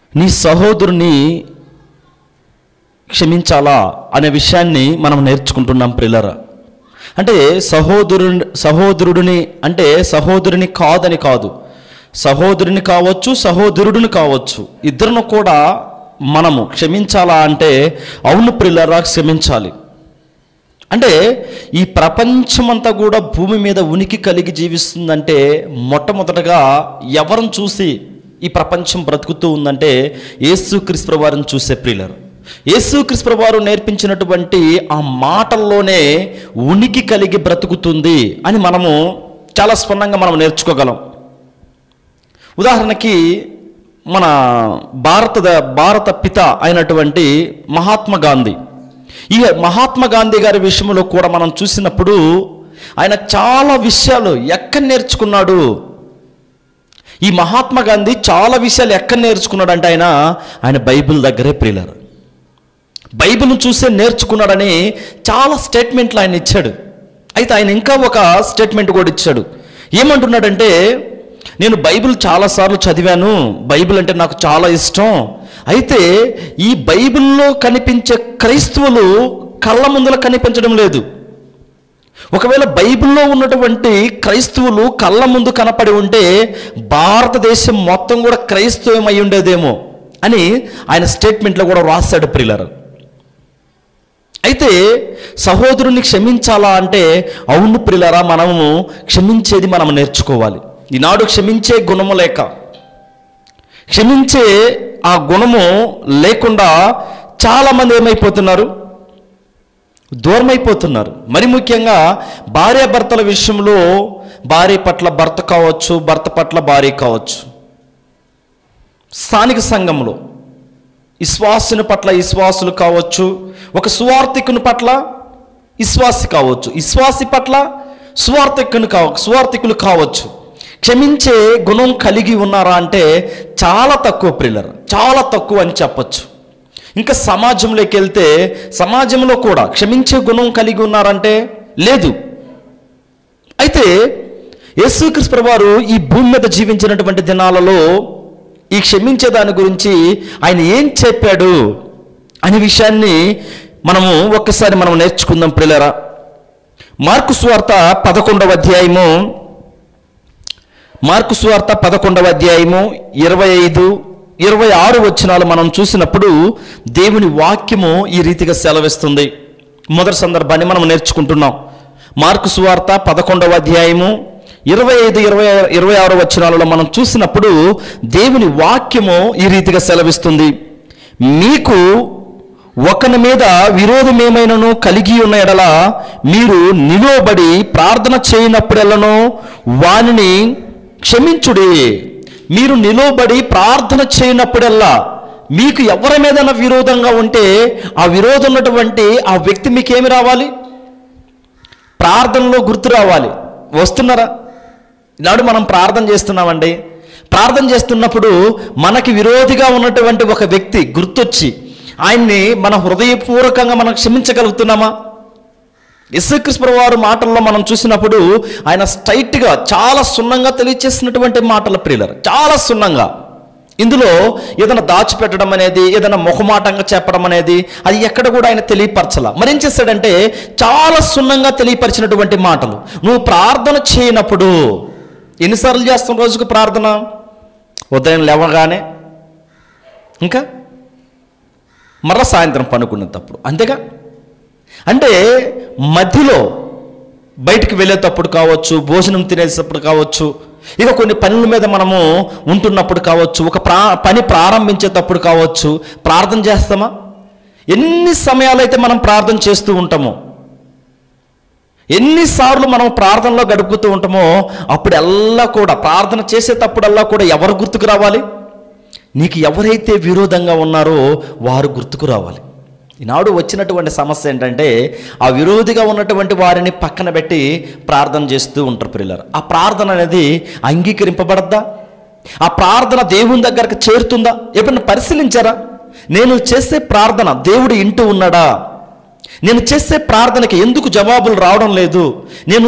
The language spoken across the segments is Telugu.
నీ సహోదరుని క్షమించాలా అనే విషయాన్ని మనం నేర్చుకుంటున్నాం ప్రిల్లరా అంటే సహోదరు సహోదరుడిని అంటే సహోదరుని కాదని కాదు సహోదరుని కావచ్చు సహోదరుడిని కావచ్చు ఇద్దరును కూడా మనము క్షమించాలా అంటే అవును ప్రిల్లరా క్షమించాలి అంటే ఈ ప్రపంచమంతా కూడా భూమి మీద ఉనికి కలిగి జీవిస్తుందంటే మొట్టమొదటగా ఎవరిని చూసి ఈ ప్రపంచం బ్రతుకుతూ ఉందంటే యేసుక్రీస్తు వారిని చూసే ప్రియులరు యేసుక్రీస్తు వారు నేర్పించినటువంటి ఆ మాటల్లోనే ఉనికి కలిగి బ్రతుకుతుంది అని మనము చాలా స్పష్టంగా మనం నేర్చుకోగలం ఉదాహరణకి మన భారత భారత పిత అయినటువంటి మహాత్మా గాంధీ ఈ మహాత్మా గాంధీ గారి విషయంలో కూడా మనం చూసినప్పుడు ఆయన చాలా విషయాలు ఎక్కడ నేర్చుకున్నాడు ఈ మహాత్మా గాంధీ చాలా విషయాలు ఎక్కడ నేర్చుకున్నాడు అంటే ఆయన ఆయన బైబిల్ దగ్గరే ప్రియులరు బైబిల్ను చూసే నేర్చుకున్నాడని చాలా స్టేట్మెంట్లు ఆయన ఇచ్చాడు అయితే ఆయన ఇంకా ఒక స్టేట్మెంట్ కూడా ఇచ్చాడు ఏమంటున్నాడంటే నేను బైబిల్ చాలాసార్లు చదివాను బైబిల్ అంటే నాకు చాలా ఇష్టం అయితే ఈ బైబిల్లో కనిపించే క్రైస్తవులు కళ్ళ ముందర కనిపించడం లేదు ఒకవేళ బైబిల్లో ఉన్నటువంటి క్రైస్తవులు కళ్ళ ముందు కనపడి ఉంటే భారతదేశం మొత్తం కూడా క్రైస్తవం అయి ఉండేదేమో అని ఆయన స్టేట్మెంట్లో కూడా రాశాడు ప్రిల్లర్ అయితే సహోదరుని క్షమించాలా అంటే అవును ప్రిల్లరా మనము క్షమించేది మనం నేర్చుకోవాలి ఈనాడు క్షమించే గుణము లేక క్షమించే ఆ గుణము లేకుండా చాలామంది ఏమైపోతున్నారు దూరమైపోతున్నారు మరి ముఖ్యంగా భార్యాభర్తల విషయంలో భార్య పట్ల భర్త కావచ్చు భర్త పట్ల భార్య కావచ్చు స్థానిక సంఘంలో విశ్వాసుని పట్ల విశ్వాసులు కావచ్చు ఒక సువార్థికుని పట్ల విశ్వాసి కావచ్చు విశ్వాసి పట్ల సువార్థికుని కావ సువార్థికులు కావచ్చు క్షమించే గుణం కలిగి ఉన్నారా అంటే చాలా తక్కువ ప్రిల్లర్ చాలా తక్కువ అని చెప్పొచ్చు ఇంకా సమాజంలోకి వెళ్తే సమాజంలో కూడా క్షమించే గుణం కలిగి ఉన్నారంటే లేదు అయితే యేసుక్రీస్తు ప్రభువారు ఈ భూమి మీద జీవించినటువంటి దినాలలో ఈ క్షమించే దాని గురించి ఆయన ఏం చెప్పాడు అనే విషయాన్ని మనము ఒక్కసారి మనం నేర్చుకుందాం ప్రిలరా మార్కు స్వార్త పదకొండవ అధ్యాయము మార్కు స్వార్త పదకొండవ అధ్యాయము ఇరవై ఐదు ఇరవై ఆరు వచనాలు మనం చూసినప్పుడు దేవుని వాక్యము ఈ రీతిగా సెలవిస్తుంది మొదటి సందర్భాన్ని మనం నేర్చుకుంటున్నాం మార్కు సువార్త పదకొండవ అధ్యాయము ఇరవై ఐదు ఇరవై ఇరవై ఆరు వచనాలలో మనం చూసినప్పుడు దేవుని వాక్యము ఈ రీతిగా సెలవిస్తుంది మీకు ఒకని మీద విరోధం ఏమైనాను కలిగి ఉన్న ఎడల మీరు నిలువబడి ప్రార్థన చేయనప్పుడెల్లను వానిని క్షమించుడి మీరు నిలువబడి ప్రార్థన చేయనప్పుడల్లా మీకు ఎవరి మీదైనా విరోధంగా ఉంటే ఆ విరోధం ఉన్నటువంటి ఆ వ్యక్తి మీకేమి రావాలి ప్రార్థనలో గుర్తు రావాలి వస్తున్నారా ఈనాడు మనం ప్రార్థన చేస్తున్నామండి ప్రార్థన చేస్తున్నప్పుడు మనకి విరోధిగా ఉన్నటువంటి ఒక వ్యక్తి గుర్తొచ్చి ఆయన్ని మన హృదయపూర్వకంగా మనం క్షమించగలుగుతున్నామా యశుకృష్ణ వారు మాటల్లో మనం చూసినప్పుడు ఆయన స్ట్రైట్గా చాలా సున్నంగా తెలియచేసినటువంటి మాటల ప్రియులర్ చాలా సున్నంగా ఇందులో ఏదైనా దాచిపెట్టడం అనేది ఏదైనా ముఖమాటంగా చెప్పడం అనేది అది ఎక్కడ కూడా ఆయన తెలియపరచాల మరి ఏం చేస్తాడంటే చాలా సున్నంగా తెలియపరిచినటువంటి మాటలు నువ్వు ప్రార్థన చేయనప్పుడు ఎన్నిసార్లు చేస్తాం రోజుకు ప్రార్థన ఉదయం లేవగానే ఇంకా మరలా సాయంత్రం పనుకునేటప్పుడు అంతేగా అంటే మధ్యలో బయటికి వెళ్ళేటప్పుడు కావచ్చు భోజనం తినేటప్పుడు కావచ్చు ఇక కొన్ని పనుల మీద మనము ఉంటున్నప్పుడు కావచ్చు ఒక ప్రా పని ప్రారంభించేటప్పుడు కావచ్చు ప్రార్థన చేస్తామా ఎన్ని సమయాలైతే మనం ప్రార్థన చేస్తూ ఉంటామో ఎన్నిసార్లు మనం ప్రార్థనలో గడుపుతూ ఉంటామో అప్పుడల్లా కూడా ప్రార్థన చేసేటప్పుడల్లా కూడా ఎవరు గుర్తుకు రావాలి నీకు ఎవరైతే విరోధంగా ఉన్నారో వారు గుర్తుకు రావాలి ఈనాడు వచ్చినటువంటి సమస్య ఏంటంటే ఆ విరోధిగా ఉన్నటువంటి వారిని పక్కన పెట్టి ప్రార్థన చేస్తూ ఉంటారు పిల్లలు ఆ ప్రార్థన అనేది అంగీకరింపబడద్దా ఆ ప్రార్థన దేవుని దగ్గరకు చేరుతుందా ఎప్పుడన్నా పరిశీలించారా నేను చేసే ప్రార్థన దేవుడు ఇంటూ ఉన్నాడా నేను చేసే ప్రార్థనకి ఎందుకు జవాబులు రావడం లేదు నేను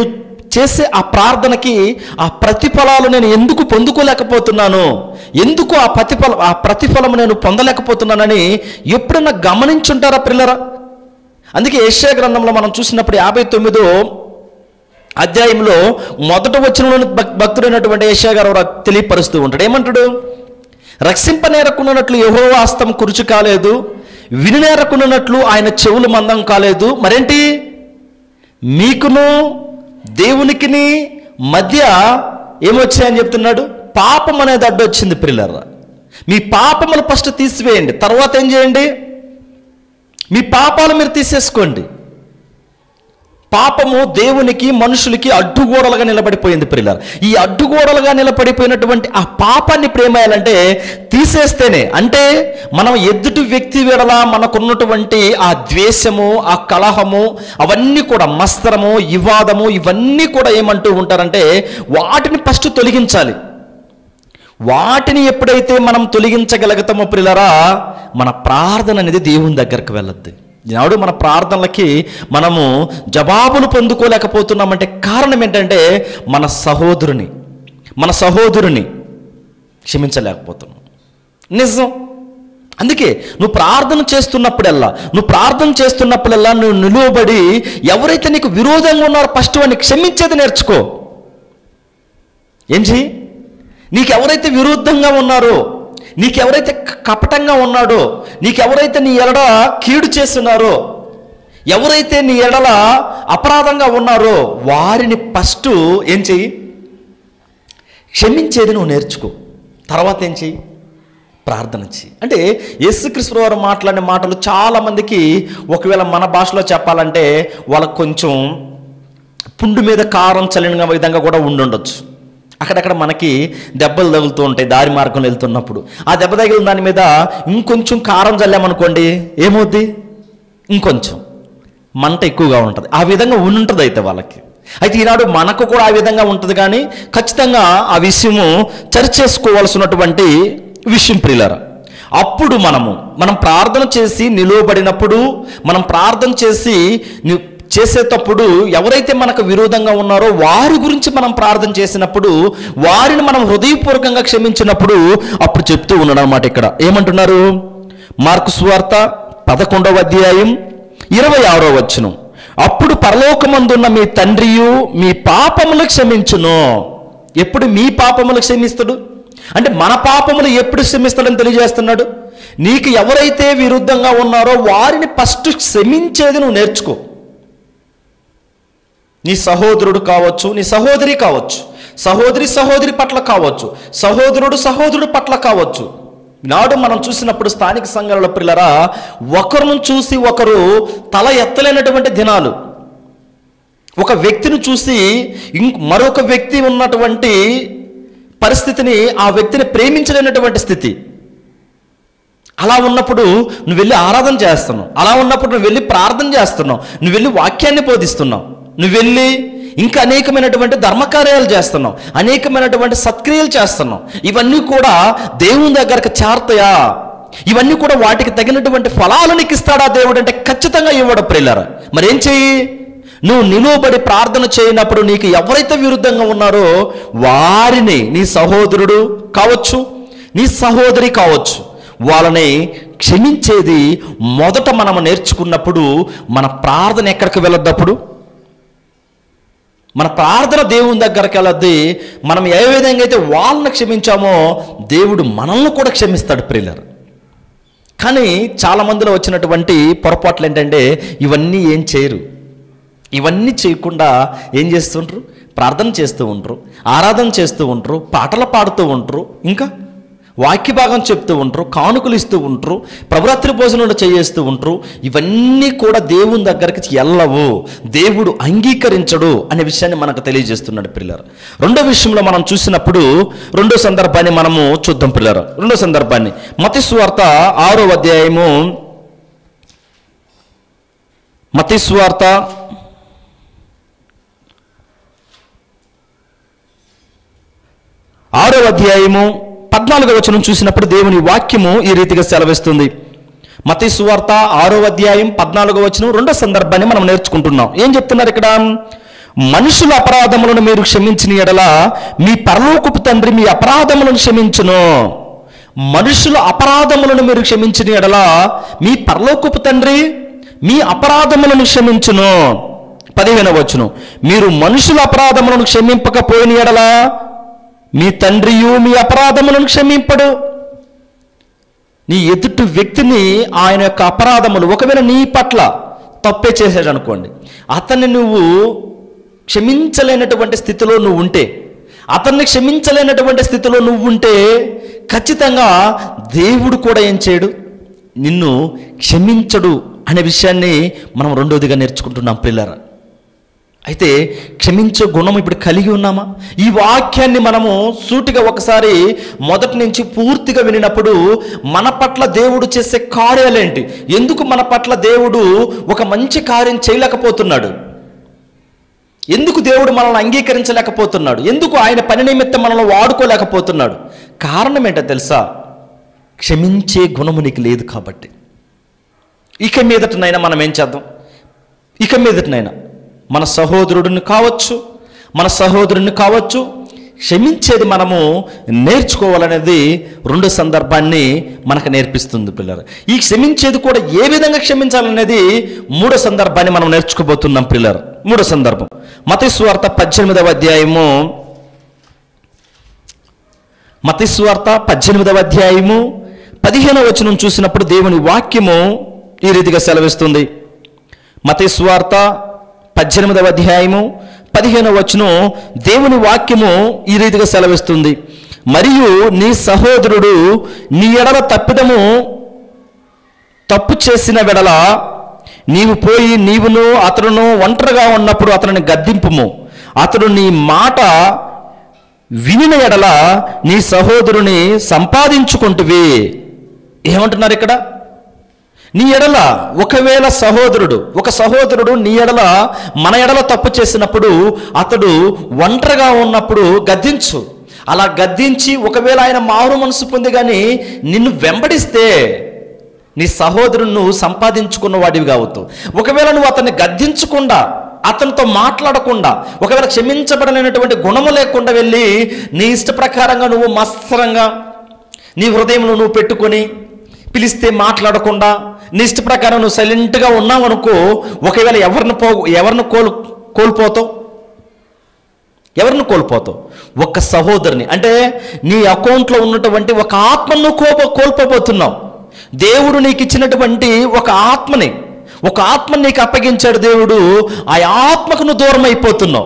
చేసే ఆ ప్రార్థనకి ఆ ప్రతిఫలాలు నేను ఎందుకు పొందుకోలేకపోతున్నాను ఎందుకు ఆ ప్రతిఫల ఆ ప్రతిఫలం నేను పొందలేకపోతున్నానని ఎప్పుడన్నా గమనించుంటారా పిల్లరా అందుకే ఏషియా గ్రంథంలో మనం చూసినప్పుడు యాభై తొమ్మిదో అధ్యాయంలో మొదట వచ్చిన భక్తుడైనటువంటి ఏషియా గారు రా- తెలియపరుస్తూ ఉంటాడు ఏమంటాడు రక్షింపనేరకున్నట్లు యహో హస్తం కురుచు కాలేదు వినినేరకున్నట్లు ఆయన చెవులు మందం కాలేదు మరేంటి మీకును దేవునికిని మధ్య ఏమొచ్చాయని చెప్తున్నాడు పాపం అనేది అడ్డు వచ్చింది పిల్లరా మీ పాపములు ఫస్ట్ తీసివేయండి తర్వాత ఏం చేయండి మీ పాపాలు మీరు తీసేసుకోండి పాపము దేవునికి మనుషులకి అడ్డుగోడలుగా నిలబడిపోయింది ప్రియులార ఈ అడ్డుగోడలుగా నిలబడిపోయినటువంటి ఆ పాపాన్ని ప్రేమేయాలంటే తీసేస్తేనే అంటే మనం ఎదుటి వ్యక్తి వెడల మనకున్నటువంటి ఆ ద్వేషము ఆ కలహము అవన్నీ కూడా మస్త్రము వివాదము ఇవన్నీ కూడా ఏమంటూ ఉంటారంటే వాటిని ఫస్ట్ తొలగించాలి వాటిని ఎప్పుడైతే మనం తొలగించగలుగుతామో ప్రిలరా మన ప్రార్థన అనేది దేవుని దగ్గరకు వెళ్ళద్ది ఈనాడు మన ప్రార్థనలకి మనము జవాబులు పొందుకోలేకపోతున్నామంటే కారణం ఏంటంటే మన సహోదరుని మన సహోదరుని క్షమించలేకపోతున్నాం నిజం అందుకే నువ్వు ప్రార్థన చేస్తున్నప్పుడల్లా నువ్వు ప్రార్థన చేస్తున్నప్పుడల్లా నువ్వు నిలువబడి ఎవరైతే నీకు విరోధంగా ఉన్నారో ఫస్ట్ వాడిని క్షమించేది నేర్చుకో ఏం చెయ్యి నీకెవరైతే విరుద్ధంగా ఉన్నారో నీకెవరైతే క- కపటంగా ఉన్నాడో నీకెవరైతే నీ ఎడల కీడు చేస్తున్నారో ఎవరైతే నీ ఎడల అపరాధంగా ఉన్నారో వారిని ఫస్ట్ ఏం చెయ్యి క్షమించేది నువ్వు నేర్చుకో తర్వాత ఏం చెయ్యి ప్రార్థన చెయ్యి అంటే యేసుక్రీస్తు వారు మాట్లాడిన మాటలు చాలామందికి ఒకవేళ మన భాషలో చెప్పాలంటే వాళ్ళకు కొంచెం పుండు మీద కారం చల్లిన విధంగా కూడా ఉండుండొచ్చు అక్కడక్కడ మనకి దెబ్బలు తగులుతూ ఉంటాయి దారి మార్గంలో వెళ్తున్నప్పుడు ఆ దెబ్బ తగిలిన దాని మీద ఇంకొంచెం కారం చల్లామనుకోండి ఏమవుద్ది ఇంకొంచెం మంట ఎక్కువగా ఉంటుంది ఆ విధంగా ఉంటుంది అయితే వాళ్ళకి అయితే ఈనాడు మనకు కూడా ఆ విధంగా ఉంటుంది కానీ ఖచ్చితంగా ఆ విషయము చర్చేసుకోవాల్సినటువంటి విషయం ప్రియులరా అప్పుడు మనము మనం ప్రార్థన చేసి నిలువబడినప్పుడు మనం ప్రార్థన చేసి ని- చేసేటప్పుడు ఎవరైతే మనకు విరోధంగా ఉన్నారో వారి గురించి మనం ప్రార్థన చేసినప్పుడు వారిని మనం హృదయపూర్వకంగా క్షమించినప్పుడు అప్పుడు చెప్తూ ఉన్నాడు అనమాట ఇక్కడ ఏమంటున్నారు మార్కు సువార్త పదకొండవ అధ్యాయం ఇరవై ఆరో వచ్చును అప్పుడు పరలోకమందున్న మీ తండ్రియు మీ పాపములు క్షమించును ఎప్పుడు మీ పాపములు క్షమిస్తాడు అంటే మన పాపములు ఎప్పుడు క్షమిస్తాడని తెలియజేస్తున్నాడు నీకు ఎవరైతే విరుద్ధంగా ఉన్నారో వారిని ఫస్ట్ క్షమించేది నువ్వు నేర్చుకో నీ సహోదరుడు కావచ్చు నీ సహోదరి కావచ్చు సహోదరి సహోదరి పట్ల కావచ్చు సహోదరుడు సహోదరుడు పట్ల కావచ్చు నాడు మనం చూసినప్పుడు స్థానిక సంఘాల పిల్లరా ఒకరిని చూసి ఒకరు తల ఎత్తలేనటువంటి దినాలు ఒక వ్యక్తిని చూసి ఇంక మరొక వ్యక్తి ఉన్నటువంటి పరిస్థితిని ఆ వ్యక్తిని ప్రేమించలేనటువంటి స్థితి అలా ఉన్నప్పుడు నువ్వు వెళ్ళి ఆరాధన చేస్తున్నావు అలా ఉన్నప్పుడు నువ్వు వెళ్ళి ప్రార్థన చేస్తున్నావు నువ్వు వెళ్ళి వాక్యాన్ని బోధిస్తున్నావు నువ్వు వెళ్ళి ఇంకా అనేకమైనటువంటి ధర్మకార్యాలు చేస్తున్నావు అనేకమైనటువంటి సత్క్రియలు చేస్తున్నావు ఇవన్నీ కూడా దేవుని దగ్గరకు చేరతాయా ఇవన్నీ కూడా వాటికి తగినటువంటి ఫలాలు నీకు ఇస్తాడా దేవుడు అంటే ఖచ్చితంగా ఇవ్వడు ప్రిల్లరా మరేం చెయ్యి నువ్వు నిలువబడి ప్రార్థన చేయనప్పుడు నీకు ఎవరైతే విరుద్ధంగా ఉన్నారో వారిని నీ సహోదరుడు కావచ్చు నీ సహోదరి కావచ్చు వాళ్ళని క్షమించేది మొదట మనం నేర్చుకున్నప్పుడు మన ప్రార్థన ఎక్కడికి వెళ్ళొద్దప్పుడు మన ప్రార్థన దేవుని దగ్గరికి వెళ్ళద్ది మనం ఏ విధంగా అయితే వాళ్ళని క్షమించామో దేవుడు మనల్ని కూడా క్షమిస్తాడు ప్రియులర్ కానీ చాలా మందిలో వచ్చినటువంటి పొరపాట్లు ఏంటంటే ఇవన్నీ ఏం చేయరు ఇవన్నీ చేయకుండా ఏం చేస్తుంటారు ప్రార్థన చేస్తూ ఉంటారు ఆరాధన చేస్తూ ఉంటారు పాటలు పాడుతూ ఉంటారు ఇంకా వాక్య భాగం చెప్తూ ఉంటారు కానుకలు ఇస్తూ ఉంటారు ప్రభరాత్రి భోజనంలో చేయేస్తూ ఉంటారు ఇవన్నీ కూడా దేవుని దగ్గరికి వెళ్ళవు దేవుడు అంగీకరించడు అనే విషయాన్ని మనకు తెలియజేస్తున్నాడు పిల్లలు రెండో విషయంలో మనం చూసినప్పుడు రెండో సందర్భాన్ని మనము చూద్దాం పిల్లలు రెండో సందర్భాన్ని మతిస్వార్త ఆరో అధ్యాయము మతిస్వార్త ఆరో అధ్యాయము పద్నాలుగో వచనం చూసినప్పుడు దేవుని వాక్యము ఈ రీతిగా సెలవిస్తుంది మతి సువార్త ఆరో అధ్యాయం పద్నాలుగో వచనం రెండో సందర్భాన్ని మనం నేర్చుకుంటున్నాం ఏం చెప్తున్నారు ఇక్కడ మనుషుల అపరాధములను మీరు క్షమించిన ఎడల మీ పరలోకపు తండ్రి మీ అపరాధములను క్షమించును మనుషుల అపరాధములను మీరు క్షమించిన ఎడల మీ పరలోకపు తండ్రి మీ అపరాధములను క్షమించును పదిహేను వచ్చును మీరు మనుషుల అపరాధములను క్షమింపకపోయిన ఎడల మీ తండ్రియు మీ అపరాధములను క్షమింపడు నీ ఎదుటి వ్యక్తిని ఆయన యొక్క అపరాధములు ఒకవేళ నీ పట్ల తప్పే చేశాడు అనుకోండి అతన్ని నువ్వు క్షమించలేనటువంటి స్థితిలో నువ్వు ఉంటే అతన్ని క్షమించలేనటువంటి స్థితిలో నువ్వు ఉంటే ఖచ్చితంగా దేవుడు కూడా ఏం చేయడు నిన్ను క్షమించడు అనే విషయాన్ని మనం రెండోదిగా నేర్చుకుంటున్నాం పిల్లరా అయితే క్షమించే గుణం ఇప్పుడు కలిగి ఉన్నామా ఈ వాక్యాన్ని మనము సూటిగా ఒకసారి మొదటి నుంచి పూర్తిగా వినినప్పుడు మన పట్ల దేవుడు చేసే కార్యాలేంటి ఎందుకు మన పట్ల దేవుడు ఒక మంచి కార్యం చేయలేకపోతున్నాడు ఎందుకు దేవుడు మనల్ని అంగీకరించలేకపోతున్నాడు ఎందుకు ఆయన పని నిమిత్తం మనల్ని వాడుకోలేకపోతున్నాడు కారణం ఏంటో తెలుసా క్షమించే గుణము నీకు లేదు కాబట్టి ఇక మీదటనైనా మనం ఏం చేద్దాం ఇక మీదటనైనా మన సహోదరుడిని కావచ్చు మన సహోదరుని కావచ్చు క్షమించేది మనము నేర్చుకోవాలనేది రెండు సందర్భాన్ని మనకు నేర్పిస్తుంది పిల్లలు ఈ క్షమించేది కూడా ఏ విధంగా క్షమించాలనేది మూడో సందర్భాన్ని మనం నేర్చుకోబోతున్నాం పిల్లలు మూడో సందర్భం మతస్వార్త పద్దెనిమిదవ అధ్యాయము మతస్వార్త పద్దెనిమిదవ అధ్యాయము పదిహేనవ వచనం చూసినప్పుడు దేవుని వాక్యము ఈ రీతిగా సెలవిస్తుంది మతస్వార్త పద్దెనిమిదవ అధ్యాయము పదిహేనవ వచనం దేవుని వాక్యము ఈ రీతిగా సెలవిస్తుంది మరియు నీ సహోదరుడు నీ ఎడల తప్పిదము తప్పు చేసిన వెడల నీవు పోయి నీవును అతడును ఒంటరిగా ఉన్నప్పుడు అతనిని గద్దింపుము అతడు నీ మాట వినిన ఎడల నీ సహోదరుని సంపాదించుకుంటువి ఏమంటున్నారు ఇక్కడ నీ ఎడల ఒకవేళ సహోదరుడు ఒక సహోదరుడు నీ ఎడల మన ఎడల తప్పు చేసినప్పుడు అతడు ఒంటరిగా ఉన్నప్పుడు గద్దించు అలా గద్దించి ఒకవేళ ఆయన మారు మనసు పొంది కానీ నిన్ను వెంబడిస్తే నీ సహోదరుని నువ్వు సంపాదించుకున్న వాడివి కావద్దు ఒకవేళ నువ్వు అతన్ని గద్దించకుండా అతనితో మాట్లాడకుండా ఒకవేళ క్షమించబడలేనటువంటి గుణము లేకుండా వెళ్ళి నీ ఇష్ట ప్రకారంగా నువ్వు మత్సరంగా నీ హృదయంలో నువ్వు పెట్టుకొని పిలిస్తే మాట్లాడకుండా నీ ఇష్ట ప్రకారం నువ్వు సైలెంట్గా ఉన్నావు అనుకో ఒకవేళ ఎవరిని పో ఎవరిని కోల్ కోల్పోతావు ఎవరిని కోల్పోతావు ఒక సహోదరుని అంటే నీ అకౌంట్లో ఉన్నటువంటి ఒక ఆత్మను నువ్వు కోప కోల్పోబోతున్నావు దేవుడు నీకు ఇచ్చినటువంటి ఒక ఆత్మని ఒక ఆత్మని నీకు అప్పగించాడు దేవుడు ఆ ఆత్మకు నువ్వు దూరం అయిపోతున్నావు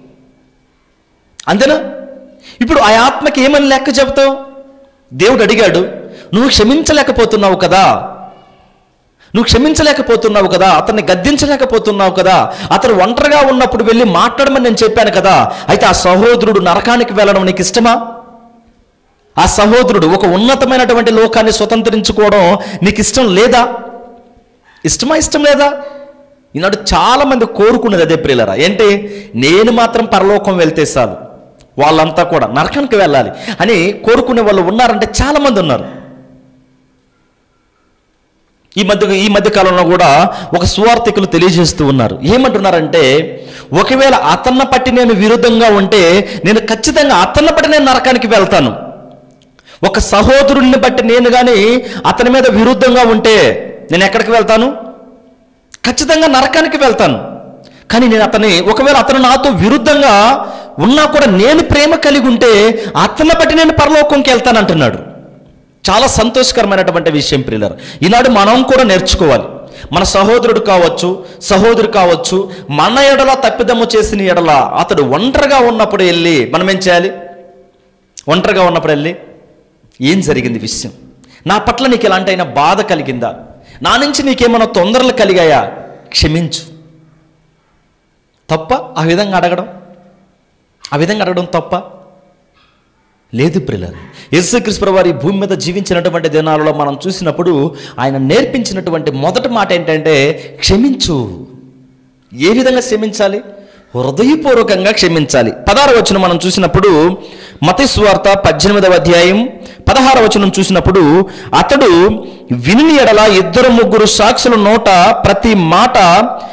అంతేనా ఇప్పుడు ఆ ఆత్మకి ఏమని లెక్క చెబుతావు దేవుడు అడిగాడు నువ్వు క్షమించలేకపోతున్నావు కదా నువ్వు క్షమించలేకపోతున్నావు కదా అతన్ని గద్దించలేకపోతున్నావు కదా అతను ఒంటరిగా ఉన్నప్పుడు వెళ్ళి మాట్లాడమని నేను చెప్పాను కదా అయితే ఆ సహోదరుడు నరకానికి వెళ్ళడం నీకు ఇష్టమా ఆ సహోదరుడు ఒక ఉన్నతమైనటువంటి లోకాన్ని స్వతంత్రించుకోవడం నీకు ఇష్టం లేదా ఇష్టమా ఇష్టం లేదా ఈనాడు చాలా మంది కోరుకున్నది అదే ప్రియులరా ఏంటి నేను మాత్రం పరలోకం వెళ్తే చాలు వాళ్ళంతా కూడా నరకానికి వెళ్ళాలి అని కోరుకునే వాళ్ళు ఉన్నారంటే చాలా మంది ఉన్నారు ఈ మధ్య ఈ మధ్య కాలంలో కూడా ఒక సువార్థికులు తెలియజేస్తూ ఉన్నారు ఏమంటున్నారంటే ఒకవేళ అతన్న పట్టి నేను విరుద్ధంగా ఉంటే నేను ఖచ్చితంగా అతన్న పట్టి నేను నరకానికి వెళ్తాను ఒక సహోదరుడిని బట్టి నేను కానీ అతని మీద విరుద్ధంగా ఉంటే నేను ఎక్కడికి వెళ్తాను ఖచ్చితంగా నరకానికి వెళ్తాను కానీ నేను అతని ఒకవేళ అతను నాతో విరుద్ధంగా ఉన్నా కూడా నేను ప్రేమ కలిగి ఉంటే అతన్ని బట్టి నేను పరలోకంకి వెళ్తాను అంటున్నాడు చాలా సంతోషకరమైనటువంటి విషయం ప్రియులర్ ఈనాడు మనం కూడా నేర్చుకోవాలి మన సహోదరుడు కావచ్చు సహోదరు కావచ్చు మన ఎడల తప్పిదమ్ము చేసిన ఎడల అతడు ఒంటరిగా ఉన్నప్పుడు వెళ్ళి మనం ఏం చేయాలి ఒంటరిగా ఉన్నప్పుడు వెళ్ళి ఏం జరిగింది విషయం నా పట్ల నీకు ఎలాంటైనా బాధ కలిగిందా నా నుంచి నీకేమైనా తొందరలు కలిగాయా క్షమించు తప్ప ఆ విధంగా అడగడం ఆ విధంగా అడగడం తప్ప లేదు ప్రిల్లర్ యేసుక్రీస్తు వారి భూమి మీద జీవించినటువంటి దినాలలో మనం చూసినప్పుడు ఆయన నేర్పించినటువంటి మొదటి మాట ఏంటంటే క్షమించు ఏ విధంగా క్షమించాలి హృదయపూర్వకంగా క్షమించాలి పదహార వచనం మనం చూసినప్పుడు మతస్వార్త పద్దెనిమిదవ అధ్యాయం పదహార వచనం చూసినప్పుడు అతడు విని ఎడల ఇద్దరు ముగ్గురు సాక్షుల నోట ప్రతి మాట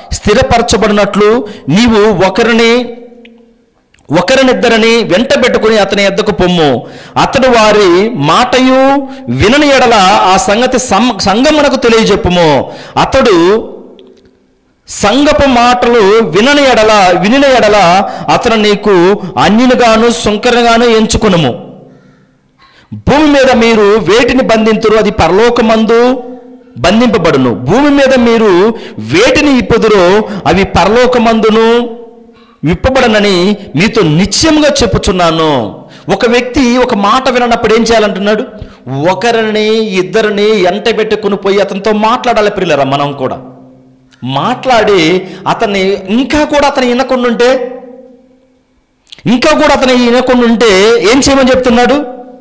స్థిరపరచబడినట్లు నీవు ఒకరిని ఒకరినిద్దరిని వెంట పెట్టుకుని అతని ఎద్దకు పొమ్ము అతడు వారి మాటయు వినని ఎడల ఆ సంగతి సం సంగమునకు తెలియజెప్పుము అతడు సంగపు మాటలు వినని ఎడల వినిన ఎడల అతను నీకు అన్యునిగాను సుంకరగాను ఎంచుకునుము భూమి మీద మీరు వేటిని బంధింతురు అది పరలోకమందు బంధింపబడును భూమి మీద మీరు వేటిని ఇప్పుదురో అవి పరలోకమందును విప్పబడనని మీతో నిశ్చయంగా చెప్పుచున్నాను ఒక వ్యక్తి ఒక మాట వినప్పుడు ఏం చేయాలంటున్నాడు ఒకరిని ఇద్దరిని ఎంట పెట్టుకుని పోయి అతనితో మాట్లాడాలి పిల్లరా మనం కూడా మాట్లాడి అతన్ని ఇంకా కూడా అతను వినకుండా ఉంటే ఇంకా కూడా అతను వినకుండా ఉంటే ఏం చేయమని చెప్తున్నాడు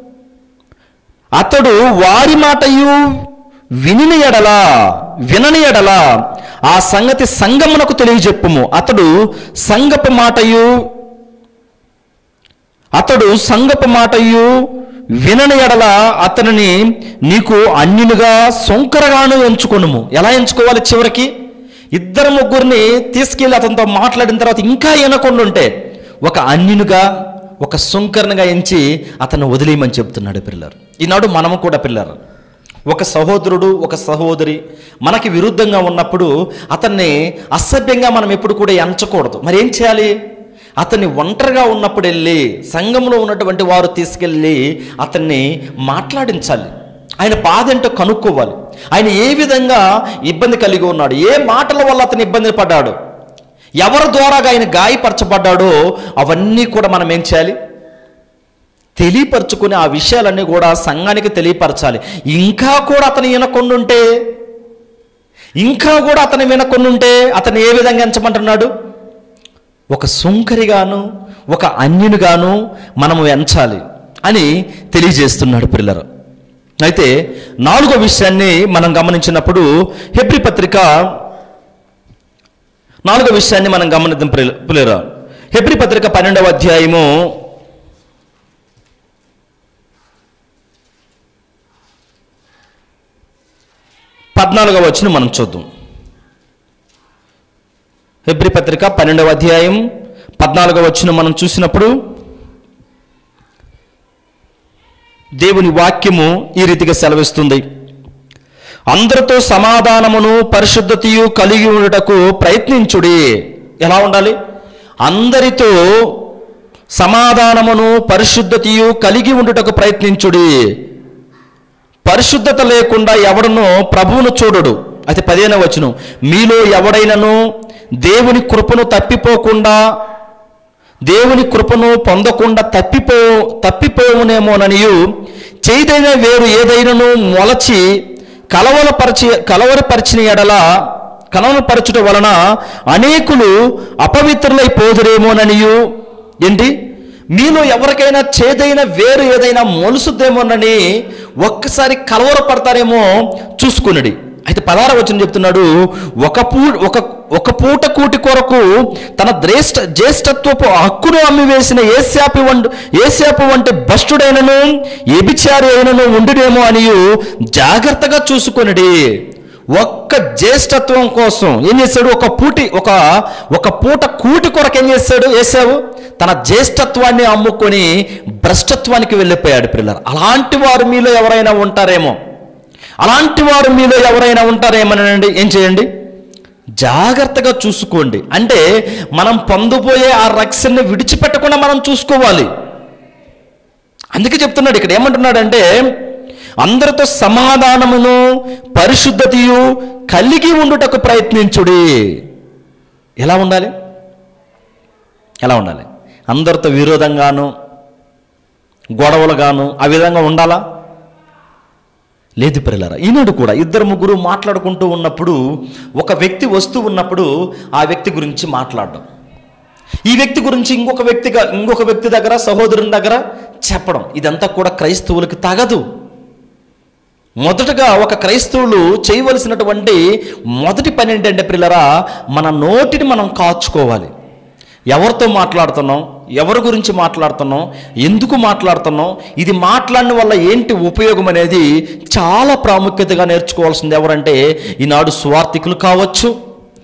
అతడు వారి మాటయు వినిని ఎడల వినని ఎడల ఆ సంగతి సంగమునకు తెలియజెప్పుము అతడు సంగపు మాటయు అతడు సంగపు మాటయు వినని ఎడల అతనిని నీకు అన్యులుగా సొంకరగాను ఎంచుకొనుము ఎలా ఎంచుకోవాలి చివరికి ఇద్దరు ముగ్గురిని తీసుకెళ్ళి అతనితో మాట్లాడిన తర్వాత ఇంకా వినకుండా ఉంటే ఒక అన్యునిగా ఒక సుంకరనిగా ఎంచి అతను వదిలేయమని చెప్తున్నాడు పిల్లలు ఈనాడు మనము కూడా పిల్లలు ఒక సహోదరుడు ఒక సహోదరి మనకి విరుద్ధంగా ఉన్నప్పుడు అతన్ని అసభ్యంగా మనం ఎప్పుడు కూడా ఎంచకూడదు మరి ఏం చేయాలి అతన్ని ఒంటరిగా ఉన్నప్పుడు వెళ్ళి సంఘంలో ఉన్నటువంటి వారు తీసుకెళ్ళి అతన్ని మాట్లాడించాలి ఆయన బాధ ఏంటో కనుక్కోవాలి ఆయన ఏ విధంగా ఇబ్బంది కలిగి ఉన్నాడు ఏ మాటల వల్ల అతను ఇబ్బంది పడ్డాడు ఎవరి ద్వారాగా ఆయన గాయపరచబడ్డాడో అవన్నీ కూడా మనం ఏం చేయాలి తెలియపరచుకుని ఆ విషయాలన్నీ కూడా సంఘానికి తెలియపరచాలి ఇంకా కూడా అతను వినకుండుంటే ఇంకా కూడా అతను వినకుండుంటే అతను ఏ విధంగా ఎంచమంటున్నాడు ఒక సుంకరిగాను ఒక అన్యునిగాను మనము ఎంచాలి అని తెలియజేస్తున్నాడు పిల్లలు అయితే నాలుగో విషయాన్ని మనం గమనించినప్పుడు హెబ్రి పత్రిక నాలుగో విషయాన్ని మనం గమనిద్దాం పిల్లరా హెబ్రి పత్రిక పన్నెండవ అధ్యాయము పద్నాలుగవ వచ్చిన మనం చూద్దాం హెబ్రి పత్రిక పన్నెండవ అధ్యాయం పద్నాలుగవ వచ్చిన మనం చూసినప్పుడు దేవుని వాక్యము ఈ రీతిగా సెలవిస్తుంది అందరితో సమాధానమును పరిశుద్ధతయు కలిగి ఉండటకు ప్రయత్నించుడి ఎలా ఉండాలి అందరితో సమాధానమును పరిశుద్ధతయు కలిగి ఉండుటకు ప్రయత్నించుడి పరిశుద్ధత లేకుండా ఎవడనో ప్రభువును చూడడు అయితే పదేన వచ్చును మీలో ఎవడైనను దేవుని కృపను తప్పిపోకుండా దేవుని కృపను పొందకుండా తప్పిపో తప్పిపోవునేమోననియు చేదైన వేరు ఏదైనను మొలచి కలవలపరిచి కలవరపరిచిన ఎడల కలవరపరచుట వలన అనేకులు అపవిత్రులైపోదురేమోననియు ఏంటి మీలో ఎవరికైనా చేదైన వేరు ఏదైనా మొలుసుద్దేమోనని ఒక్కసారి కలవరపడతారేమో చూసుకునడి అయితే పదార వచ్చిన చెప్తున్నాడు ఒక పూ ఒక ఒక పూట కూటి కొరకు తన జ్యేష్ఠ జ్యేష్ఠత్వపు హక్కును అమ్మివేసిన ఏశాపు వంటి ఏశాపు వంటి భష్టుడైనను ఎబిచారి అయినను ఉండునేమో అని జాగ్రత్తగా చూసుకొనిడి ఒక్క జ్యేష్ఠత్వం కోసం ఏం చేశాడు ఒక పూటి ఒక ఒక పూట కూటి కొరకు ఏం చేశాడు వేసావు తన జ్యేష్ఠత్వాన్ని అమ్ముకొని భ్రష్టత్వానికి వెళ్ళిపోయాడు పిల్లలు అలాంటి వారు మీలో ఎవరైనా ఉంటారేమో అలాంటి వారు మీలో ఎవరైనా ఉంటారేమోనండి ఏం చేయండి జాగ్రత్తగా చూసుకోండి అంటే మనం పొందబోయే ఆ రక్షణని విడిచిపెట్టకుండా మనం చూసుకోవాలి అందుకే చెప్తున్నాడు ఇక్కడ ఏమంటున్నాడంటే అందరితో సమాధానమును పరిశుద్ధతయు కలిగి ఉండుటకు ప్రయత్నించుడి ఎలా ఉండాలి ఎలా ఉండాలి అందరితో విరోధంగాను గొడవలుగాను ఆ విధంగా ఉండాలా లేదు పిల్లరా ఈనాడు కూడా ఇద్దరు ముగ్గురు మాట్లాడుకుంటూ ఉన్నప్పుడు ఒక వ్యక్తి వస్తూ ఉన్నప్పుడు ఆ వ్యక్తి గురించి మాట్లాడడం ఈ వ్యక్తి గురించి ఇంకొక వ్యక్తిగా ఇంకొక వ్యక్తి దగ్గర సహోదరుని దగ్గర చెప్పడం ఇదంతా కూడా క్రైస్తవులకి తగదు మొదటగా ఒక క్రైస్తవులు చేయవలసినటువంటి మొదటి పని ఏంటంటే పిల్లరా మన నోటిని మనం కాచుకోవాలి ఎవరితో మాట్లాడుతున్నాం ఎవరి గురించి మాట్లాడుతున్నాం ఎందుకు మాట్లాడుతున్నాం ఇది మాట్లాడిన వల్ల ఏంటి ఉపయోగం అనేది చాలా ప్రాముఖ్యతగా నేర్చుకోవాల్సింది ఎవరంటే ఈనాడు స్వార్థికులు కావచ్చు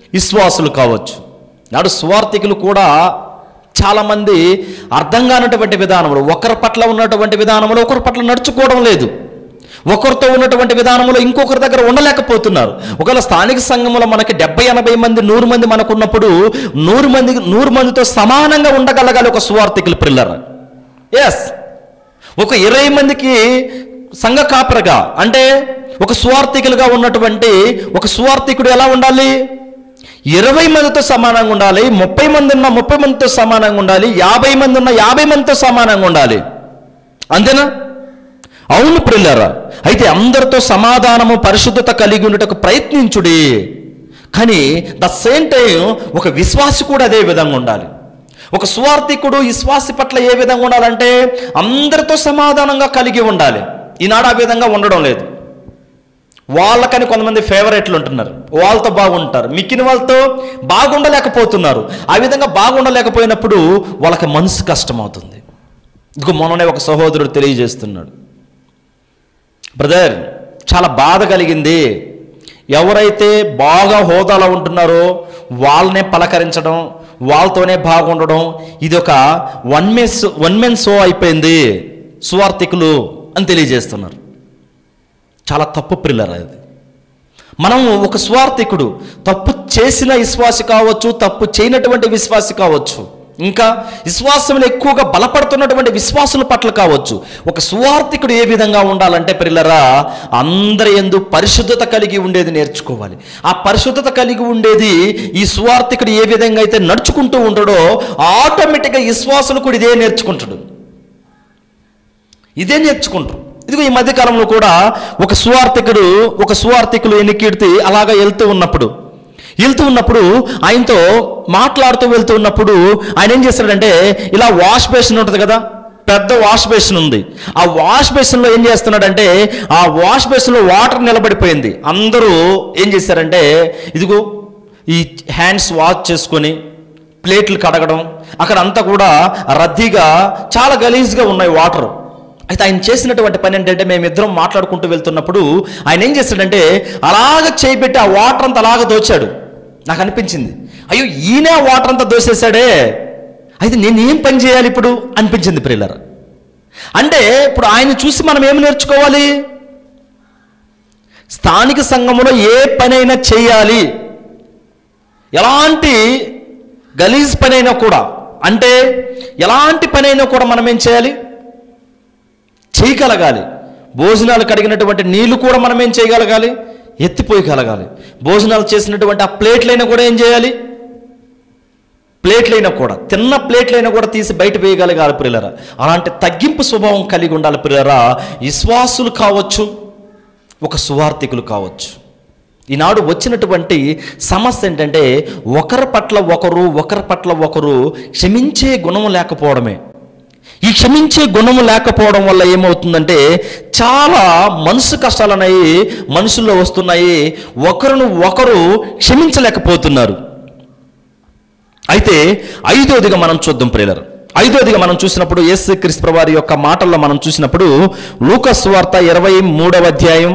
విశ్వాసులు కావచ్చు నాడు సువార్థికులు కూడా చాలామంది అర్థం కానటువంటి విధానంలో ఒకరి పట్ల ఉన్నటువంటి విధానంలో ఒకరి పట్ల నడుచుకోవడం లేదు ఒకరితో ఉన్నటువంటి విధానంలో ఇంకొకరి దగ్గర ఉండలేకపోతున్నారు ఒకవేళ స్థానిక సంఘంలో మనకి డెబ్బై ఎనభై మంది నూరు మంది మనకు ఉన్నప్పుడు నూరు మంది నూరు మందితో సమానంగా ఉండగలగాలి ఒక సువార్థికులు పిల్లర్ ఎస్ ఒక ఇరవై మందికి సంఘ కాపరగా అంటే ఒక సువార్థికులుగా ఉన్నటువంటి ఒక సువార్థికుడు ఎలా ఉండాలి ఇరవై మందితో సమానంగా ఉండాలి ముప్పై మంది ఉన్న ముప్పై మందితో సమానంగా ఉండాలి యాభై మంది ఉన్న యాభై మందితో సమానంగా ఉండాలి అంతేనా అవును ప్రిల్లరా అయితే అందరితో సమాధానము పరిశుద్ధత కలిగి ఉండటకు ప్రయత్నించుడి కానీ ద సేమ్ టైం ఒక విశ్వాసి కూడా అదే విధంగా ఉండాలి ఒక స్వార్థికుడు విశ్వాసి పట్ల ఏ విధంగా ఉండాలంటే అందరితో సమాధానంగా కలిగి ఉండాలి ఈనాడు ఆ విధంగా ఉండడం లేదు వాళ్ళకని కొంతమంది ఫేవరెట్లు ఉంటున్నారు వాళ్ళతో బాగుంటారు మిక్కిన వాళ్ళతో బాగుండలేకపోతున్నారు ఆ విధంగా బాగుండలేకపోయినప్పుడు వాళ్ళకి మనసు కష్టమవుతుంది ఇదిగో మొన్ననే ఒక సహోదరుడు తెలియజేస్తున్నాడు బ్రదర్ చాలా బాధ కలిగింది ఎవరైతే బాగా హోదాలో ఉంటున్నారో వాళ్ళనే పలకరించడం వాళ్ళతోనే బాగుండడం ఇది ఒక one men's one men show అయిపోయింది సువార్థికులు అని తెలియజేస్తున్నారు చాలా తప్పు ప్రిల్లర్ అది మనం ఒక స్వార్థికుడు తప్పు చేసిన విశ్వాసి కావచ్చు తప్పు చేయనటువంటి విశ్వాసి కావచ్చు ఇంకా విశ్వాసంలో ఎక్కువగా బలపడుతున్నటువంటి విశ్వాసుల పట్ల కావచ్చు ఒక సువార్థికుడు ఏ విధంగా ఉండాలంటే పిల్లరా అందరి ఎందు పరిశుద్ధత కలిగి ఉండేది నేర్చుకోవాలి ఆ పరిశుద్ధత కలిగి ఉండేది ఈ సువార్థికుడు ఏ విధంగా అయితే నడుచుకుంటూ ఉంటాడో ఆటోమేటిక్గా విశ్వాసులు కూడా ఇదే నేర్చుకుంటాడు ఇదే నేర్చుకుంటారు ఇదిగో ఈ మధ్యకాలంలో కూడా ఒక సువార్థికుడు ఒక సువార్థికులు ఎన్నికీడితే అలాగా వెళ్తూ ఉన్నప్పుడు వెళ్తూ ఉన్నప్పుడు ఆయనతో మాట్లాడుతూ వెళ్తూ ఉన్నప్పుడు ఆయన ఏం చేస్తాడంటే ఇలా వాష్ బేసిన్ ఉంటుంది కదా పెద్ద వాష్ బేసిన్ ఉంది ఆ వాష్ బేసిన్లో ఏం చేస్తున్నాడంటే ఆ వాష్ బేసిన్లో వాటర్ నిలబడిపోయింది అందరూ ఏం చేశారంటే ఇదిగో ఈ హ్యాండ్స్ వాష్ చేసుకొని ప్లేట్లు కడగడం అక్కడ అంతా కూడా రద్దీగా చాలా గలీజ్గా ఉన్నాయి వాటర్ అయితే ఆయన చేసినటువంటి పని ఏంటంటే మేమిద్దరం మాట్లాడుకుంటూ వెళ్తున్నప్పుడు ఆయన ఏం చేశాడంటే అలాగ చేయబెట్టి ఆ వాటర్ అంతా అలాగ దోచాడు నాకు అనిపించింది అయ్యో ఈయనే ఆ వాటర్ అంతా దోసేశాడే అయితే నేను ఏం పని చేయాలి ఇప్పుడు అనిపించింది ప్రిల్లర్ అంటే ఇప్పుడు ఆయన చూసి మనం ఏం నేర్చుకోవాలి స్థానిక సంఘములో ఏ పనైనా చేయాలి ఎలాంటి గలీజ్ పనైనా కూడా అంటే ఎలాంటి పనైనా కూడా మనం ఏం చేయాలి చేయగలగాలి భోజనాలు కడిగినటువంటి నీళ్లు కూడా మనం ఏం చేయగలగాలి ఎత్తిపోయగలగాలి భోజనాలు చేసినటువంటి ఆ ప్లేట్లైనా కూడా ఏం చేయాలి ప్లేట్లైనా కూడా తిన్న ప్లేట్లైనా కూడా తీసి బయట వేయగలగాలి ప్రియులరా అలాంటి తగ్గింపు స్వభావం కలిగి ఉండాలి ప్రియులరా విశ్వాసులు కావచ్చు ఒక సువార్థికులు కావచ్చు ఈనాడు వచ్చినటువంటి సమస్య ఏంటంటే ఒకరి పట్ల ఒకరు ఒకరి పట్ల ఒకరు క్షమించే గుణం లేకపోవడమే ఈ క్షమించే గుణము లేకపోవడం వల్ల ఏమవుతుందంటే చాలా మనసు కష్టాలు అనేవి మనుషుల్లో వస్తున్నాయి ఒకరిని ఒకరు క్షమించలేకపోతున్నారు అయితే ఐదోదిగా మనం చూద్దాం ప్రేలర్ ఐదోదిగా మనం చూసినప్పుడు యేసు క్రీస్తు వారి యొక్క మాటల్లో మనం చూసినప్పుడు లూకస్ వార్త ఇరవై మూడవ అధ్యాయం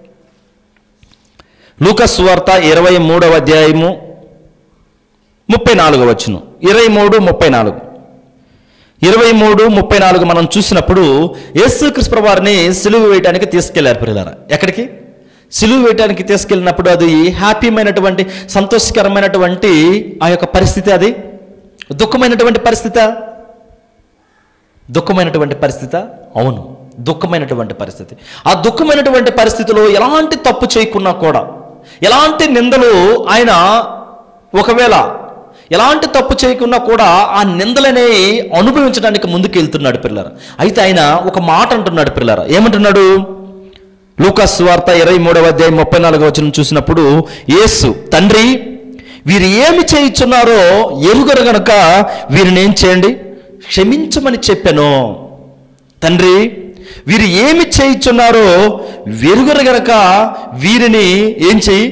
లూకస్ వార్త ఇరవై మూడవ అధ్యాయము ముప్పై నాలుగు వచ్చును ఇరవై మూడు ముప్పై నాలుగు ఇరవై మూడు ముప్పై నాలుగు మనం చూసినప్పుడు యేసు క్రీస్తు వారిని సిలువ వేయడానికి తీసుకెళ్లారు పిల్లలారా ఎక్కడికి సిలువ వేయడానికి తీసుకెళ్ళినప్పుడు అది హ్యాపీమైనటువంటి సంతోషకరమైనటువంటి ఆ యొక్క పరిస్థితి అది దుఃఖమైనటువంటి పరిస్థితి దుఃఖమైనటువంటి పరిస్థితి అవును దుఃఖమైనటువంటి పరిస్థితి ఆ దుఃఖమైనటువంటి పరిస్థితిలో ఎలాంటి తప్పు చేయకున్నా కూడా ఎలాంటి నిందలు ఆయన ఒకవేళ ఎలాంటి తప్పు చేయకున్నా కూడా ఆ నిందలనే అనుభవించడానికి ముందుకు వెళ్తున్నాడు పిల్లర అయితే ఆయన ఒక మాట అంటున్నాడు పిల్లర ఏమంటున్నాడు లూకాస్ వార్త ఇరవై మూడవ అధ్యాయం ముప్పై నాలుగవ వచనం చూసినప్పుడు యేసు తండ్రి వీరు ఏమి చేయుచున్నారో ఎరుగరు గనుక వీరిని ఏం చేయండి క్షమించమని చెప్పాను తండ్రి వీరు ఏమి చేయుచున్నారో వెరుగరు గనక వీరిని ఏం చెయ్యి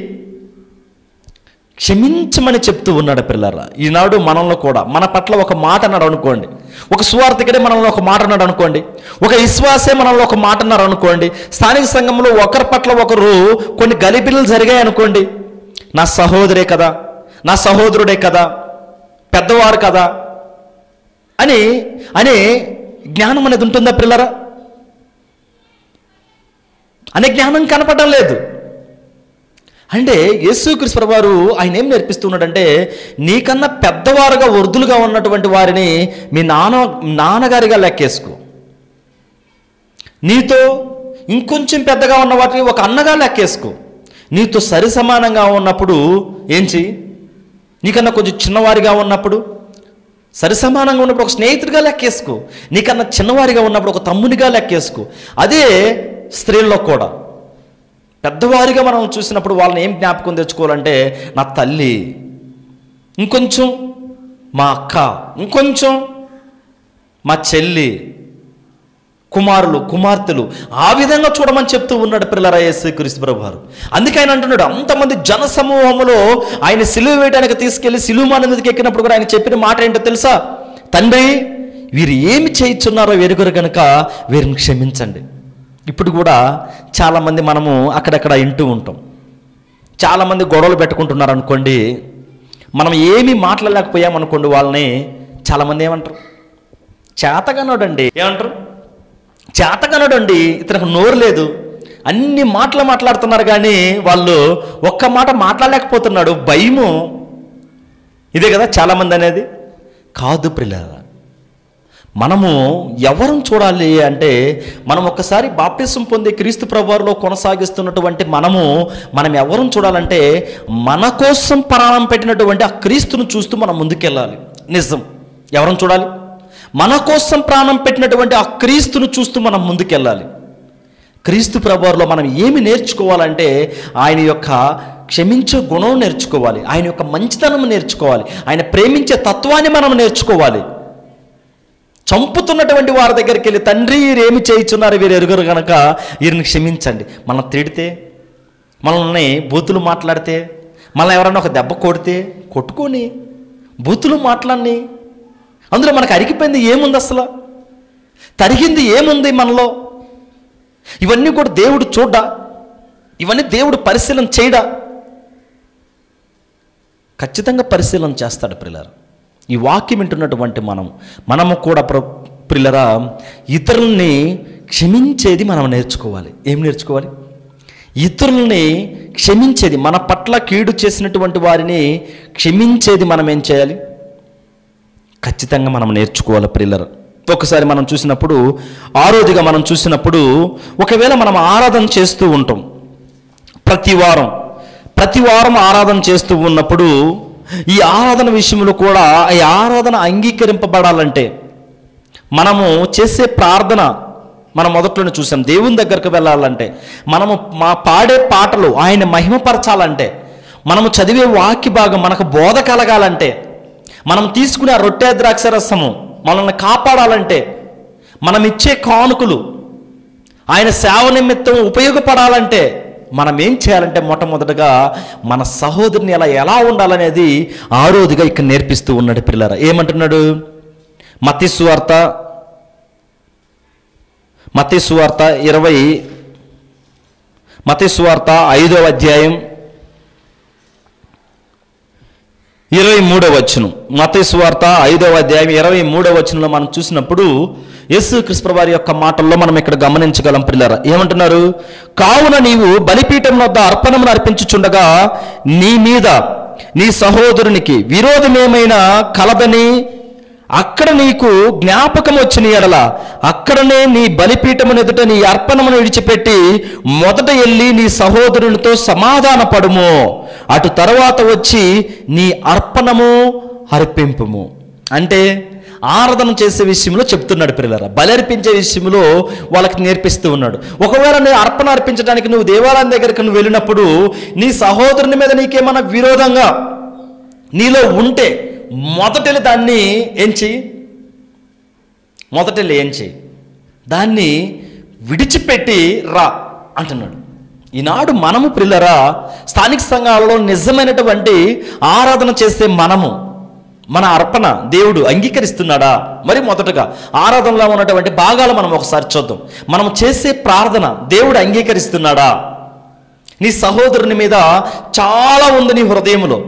క్షమించమని చెప్తూ ఉన్నాడు పిల్లరా ఈనాడు మనల్ని కూడా మన పట్ల ఒక మాట అన్నాడు అనుకోండి ఒక సువార్థికుడే మనల్ని ఒక మాట అన్నాడు అనుకోండి ఒక విశ్వాసే మనల్ని ఒక మాట అన్నారు అనుకోండి స్థానిక సంఘంలో ఒకరి పట్ల ఒకరు కొన్ని గలిబిలు జరిగాయి అనుకోండి నా సహోదరే కదా నా సహోదరుడే కదా పెద్దవారు కదా అని అనే జ్ఞానం అనేది ఉంటుందా పిల్లరా అనే జ్ఞానం కనపడడం లేదు అంటే యేసుక్రీస్తు వారు ఆయన ఏం నేర్పిస్తున్నాడంటే నీకన్నా పెద్దవారుగా వృద్ధులుగా ఉన్నటువంటి వారిని మీ నాన్న నాన్నగారిగా లెక్కేసుకో నీతో ఇంకొంచెం పెద్దగా ఉన్న వాటిని ఒక అన్నగా లెక్కేసుకో నీతో సరి సమానంగా ఉన్నప్పుడు ఏం చెయ్యి నీకన్నా కొంచెం చిన్నవారిగా ఉన్నప్పుడు సరి సమానంగా ఉన్నప్పుడు ఒక స్నేహితుడిగా లెక్కేసుకో నీకన్నా చిన్నవారిగా ఉన్నప్పుడు ఒక తమ్మునిగా లెక్కేసుకో అదే స్త్రీల్లో కూడా పెద్దవారిగా మనం చూసినప్పుడు వాళ్ళని ఏం జ్ఞాపకం తెచ్చుకోవాలంటే నా తల్లి ఇంకొంచెం మా అక్క ఇంకొంచెం మా చెల్లి కుమారులు కుమార్తెలు ఆ విధంగా చూడమని చెప్తూ ఉన్నాడు పిల్లల యేసుక్రీస్తు ప్రభు వారు అందుకే ఆయన అంటున్నాడు అంతమంది జన సమూహములో ఆయన సిలువ వేయడానికి తీసుకెళ్లి సిలువ మీదకి ఎక్కినప్పుడు కూడా ఆయన చెప్పిన మాట ఏంటో తెలుసా తండ్రి వీరు ఏమి చేయించున్నారో వెరుగురు కనుక వీరిని క్షమించండి ఇప్పుడు కూడా చాలామంది మనము అక్కడక్కడ వింటూ ఉంటాం చాలామంది గొడవలు పెట్టుకుంటున్నారు అనుకోండి మనం ఏమీ మాట్లాడలేకపోయామనుకోండి వాళ్ళని చాలామంది ఏమంటారు చేతగనోడండి ఏమంటారు చేతగనోడండి ఇతనికి నోరు లేదు అన్ని మాటలు మాట్లాడుతున్నారు కానీ వాళ్ళు ఒక్క మాట మాట్లాడలేకపోతున్నాడు భయము ఇదే కదా చాలామంది అనేది కాదు పిల్లల మనము ఎవరిని చూడాలి అంటే మనం ఒక్కసారి బాప్టిజం పొంది క్రీస్తు ప్రభువారిలో కొనసాగిస్తున్నటువంటి మనము మనం ఎవరిని చూడాలంటే మన కోసం ప్రాణం పెట్టినటువంటి ఆ క్రీస్తును చూస్తూ మనం ముందుకెళ్ళాలి నిజం ఎవరిని చూడాలి మన కోసం ప్రాణం పెట్టినటువంటి ఆ క్రీస్తును చూస్తూ మనం ముందుకెళ్ళాలి క్రీస్తు ప్రభువారిలో మనం ఏమి నేర్చుకోవాలంటే ఆయన యొక్క క్షమించే గుణం నేర్చుకోవాలి ఆయన యొక్క మంచితనం నేర్చుకోవాలి ఆయన ప్రేమించే తత్వాన్ని మనం నేర్చుకోవాలి చంపుతున్నటువంటి వారి దగ్గరికి వెళ్ళి తండ్రి వీరేమి చేయించున్నారు వీరు ఎరుగురు కనుక వీరిని క్షమించండి మనం తిడితే మనల్ని బూతులు మాట్లాడితే మనల్ని ఎవరైనా ఒక దెబ్బ కొడితే కొట్టుకొని బూతులు మాట్లాడి అందులో మనకు అరిగిపోయింది ఏముంది అసలు తరిగింది ఏముంది మనలో ఇవన్నీ కూడా దేవుడు చూడ్డా ఇవన్నీ దేవుడు పరిశీలన చేయడా ఖచ్చితంగా పరిశీలన చేస్తాడు ప్రిల్లరా ఈ వాక్యం వింటున్నటువంటి మనం మనము కూడా ప్ర ప్రిల్లరా ఇతరుల్ని క్షమించేది మనం నేర్చుకోవాలి ఏం నేర్చుకోవాలి ఇతరుల్ని క్షమించేది మన పట్ల కీడు చేసినటువంటి వారిని క్షమించేది మనం ఏం చేయాలి ఖచ్చితంగా మనం నేర్చుకోవాలి ప్రిల్లర్ ఒకసారి మనం చూసినప్పుడు ఆరోదిగా మనం చూసినప్పుడు ఒకవేళ మనం ఆరాధన చేస్తూ ఉంటాం ప్రతి వారం ప్రతి వారం ఆరాధన చేస్తూ ఉన్నప్పుడు ఈ ఆరాధన విషయంలో కూడా ఈ ఆరాధన అంగీకరింపబడాలంటే మనము చేసే ప్రార్థన మనం మొదట్లోనే చూసాం దేవుని దగ్గరకు వెళ్ళాలంటే మనము మా పాడే పాటలు ఆయన మహిమపరచాలంటే మనము చదివే వాక్య భాగం మనకు బోధ కలగాలంటే మనం తీసుకునే ఆ రొట్టె ద్రాక్ష రసము మనల్ని కాపాడాలంటే మనం ఇచ్చే కానుకలు ఆయన సేవ నిమిత్తం ఉపయోగపడాలంటే మనం ఏం చేయాలంటే మొట్టమొదటగా మన సహోదరుని ఎలా ఎలా ఉండాలనేది ఆరోదిగా ఇక్కడ నేర్పిస్తూ ఉన్నాడు పిల్లల ఏమంటున్నాడు మత్తి సువార్త మత్తి సువార్త ఇరవై మత్తి సువార్త ఐదవ అధ్యాయం ఇరవై మూడవ వచ్చును మతీ సువార్త ఐదవ అధ్యాయం ఇరవై మూడవ వచనంలో మనం చూసినప్పుడు యేసు క్రిస్ప్ర వారి యొక్క మాటల్లో మనం ఇక్కడ గమనించగలం పిల్లరా ఏమంటున్నారు కావున నీవు బలిపీఠం వద్ద అర్పణమును అర్పించుచుండగా నీ మీద నీ సహోదరునికి విరోధమేమైనా కలదని అక్కడ నీకు జ్ఞాపకం వచ్చిన ఎడల అక్కడనే నీ బలిపీఠమును ఎదుట నీ అర్పణమును విడిచిపెట్టి మొదట వెళ్ళి నీ సహోదరునితో సమాధాన పడుము అటు తర్వాత వచ్చి నీ అర్పణము అర్పింపుము అంటే ఆరాధన చేసే విషయంలో చెప్తున్నాడు పిల్లల బలి అర్పించే విషయంలో వాళ్ళకి నేర్పిస్తూ ఉన్నాడు ఒకవేళ నువ్వు అర్పణ అర్పించడానికి నువ్వు దేవాలయం దగ్గరికి నువ్వు వెళ్ళినప్పుడు నీ సహోదరుని మీద నీకేమన్నా విరోధంగా నీలో ఉంటే మొదటెళ్ళి దాన్ని ఏం చెయ్యి మొదటెళ్ళి ఏం చెయ్యి దాన్ని విడిచిపెట్టి రా అంటున్నాడు ఈనాడు మనము పిల్లరా స్థానిక సంఘాలలో నిజమైనటువంటి ఆరాధన చేసే మనము మన అర్పణ దేవుడు అంగీకరిస్తున్నాడా మరి మొదటగా ఆరాధనలో ఉన్నటువంటి భాగాలు మనం ఒకసారి చూద్దాం మనం చేసే ప్రార్థన దేవుడు అంగీకరిస్తున్నాడా నీ సహోదరుని మీద చాలా ఉంది నీ హృదయంలో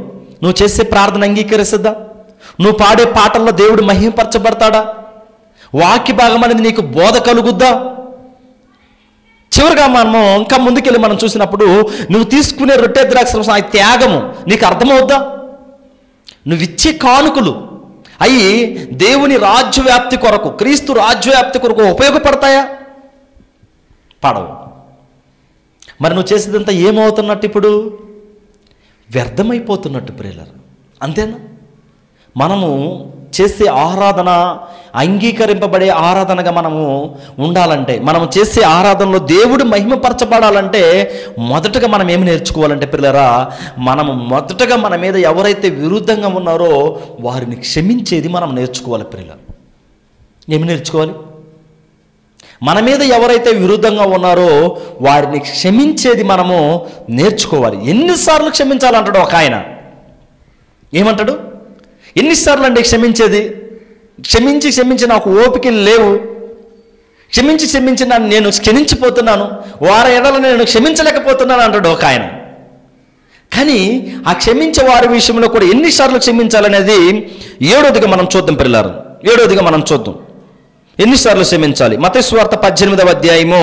నువ్వు చేసే ప్రార్థన అంగీకరిస్తుందా నువ్వు పాడే పాటల్లో దేవుడు మహిమపరచబడతాడా వాక్య భాగం అనేది నీకు బోధ కలుగుద్దా చివరిగా మనము ఇంకా ముందుకెళ్ళి మనం చూసినప్పుడు నువ్వు తీసుకునే రొట్టె ద్రాక్ష ఆ త్యాగము నీకు అర్థమవుద్దా నువ్వు ఇచ్చే కానుకలు అవి దేవుని రాజ్యవ్యాప్తి కొరకు క్రీస్తు రాజ్యవ్యాప్తి కొరకు ఉపయోగపడతాయా పడవు మరి నువ్వు చేసేదంతా ఏమవుతున్నట్టు ఇప్పుడు వ్యర్థమైపోతున్నట్టు ప్రియులరు అంతేనా మనము చేసే ఆరాధన అంగీకరింపబడే ఆరాధనగా మనము ఉండాలంటే మనం చేసే ఆరాధనలో దేవుడు మహిమపరచబడాలంటే మొదటగా మనం ఏమి నేర్చుకోవాలంటే పిల్లరా మనము మొదటగా మన మీద ఎవరైతే విరుద్ధంగా ఉన్నారో వారిని క్షమించేది మనం నేర్చుకోవాలి పిల్లలు ఏమి నేర్చుకోవాలి మన మీద ఎవరైతే విరుద్ధంగా ఉన్నారో వారిని క్షమించేది మనము నేర్చుకోవాలి ఎన్నిసార్లు క్షమించాలంటాడు ఒక ఆయన ఏమంటాడు ఎన్నిసార్లు అండి క్షమించేది క్షమించి క్షమించి నాకు ఓపిక లేవు క్షమించి క్షమించి నన్ను నేను క్షమించిపోతున్నాను వారి ఎడల నేను క్షమించలేకపోతున్నాను అంటాడు ఒక ఆయన కానీ ఆ క్షమించే వారి విషయంలో కూడా ఎన్నిసార్లు క్షమించాలనేది ఏడోదిగా మనం చూద్దాం పిల్లలు ఏడోదిగా మనం చూద్దాం ఎన్నిసార్లు క్షమించాలి మతస్వార్త పద్దెనిమిదవ అధ్యాయము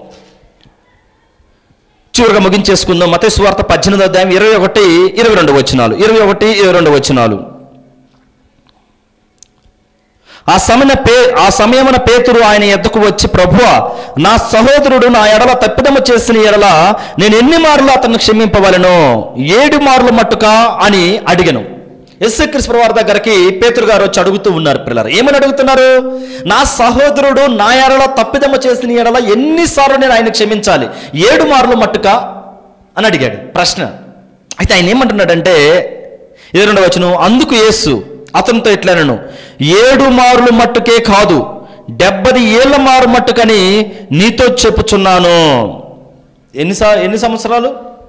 చివరిగా ముగించేసుకుందాం మతస్వార్త పద్దెనిమిదవ అధ్యాయం ఇరవై ఒకటి ఇరవై రెండు వచ్చినాలు ఇరవై ఒకటి ఇరవై రెండు వచ్చినాలు ఆ సమయ పే ఆ సమయమున పేతురు ఆయన ఎద్దకు వచ్చి ప్రభువా నా సహోదరుడు నా ఎడల తప్పిదము చేసిన ఎడల నేను ఎన్ని మార్లు అతన్ని క్షమింపవలను ఏడు మార్లు మట్టుక అని అడిగను యశ్వకృష్ణ వారి దగ్గరికి పేతురు గారు వచ్చి అడుగుతూ ఉన్నారు పిల్లలు ఏమని అడుగుతున్నారు నా సహోదరుడు నా ఎడల తప్పిదము చేసిన ఎడల ఎన్నిసార్లు నేను ఆయన క్షమించాలి ఏడు మార్లు మట్టుక అని అడిగాడు ప్రశ్న అయితే ఆయన ఏమంటున్నాడంటే ఇది రెండవ వచనం అందుకు యేసు అతనితో ఇట్లనను ఏడు మారులు మట్టుకే కాదు డెబ్బది ఏళ్ళ మారు మట్టుకని నీతో చెప్పుచున్నాను ఎన్ని సా- ఎన్ని సంవత్సరాలు